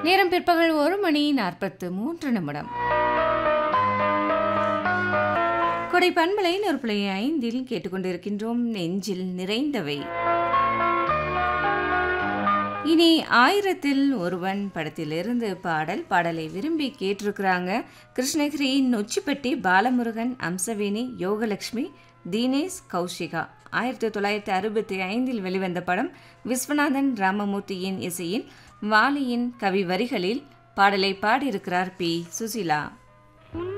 நேரம் பிற்பகல் ஒரு மணி நாற்பத்து மூன்று நிமிடம் கொடை பண்பலை நொறுப்புலை ஐந்தில் கேட்டுக்கொண்டிருக்கின்றோம் நெஞ்சில் நிறைந்தவை இனி ஆயிரத்தில் ஒருவன் படத்திலிருந்து பாடல் பாடலை விரும்பி கேட்டிருக்கிறாங்க கிருஷ்ணகிரி நொச்சிப்பட்டி பாலமுருகன் அம்சவேணி யோகலட்சுமி தீனேஷ் கௌஷிகா ஆயிரத்தி தொள்ளாயிரத்தி அறுபத்தி ஐந்தில் வெளிவந்த படம் விஸ்வநாதன் ராமமூர்த்தியின் இசையில் வாலியின் கவி வரிகளில் பாடலை பாடியிருக்கிறார் பி சுசிலா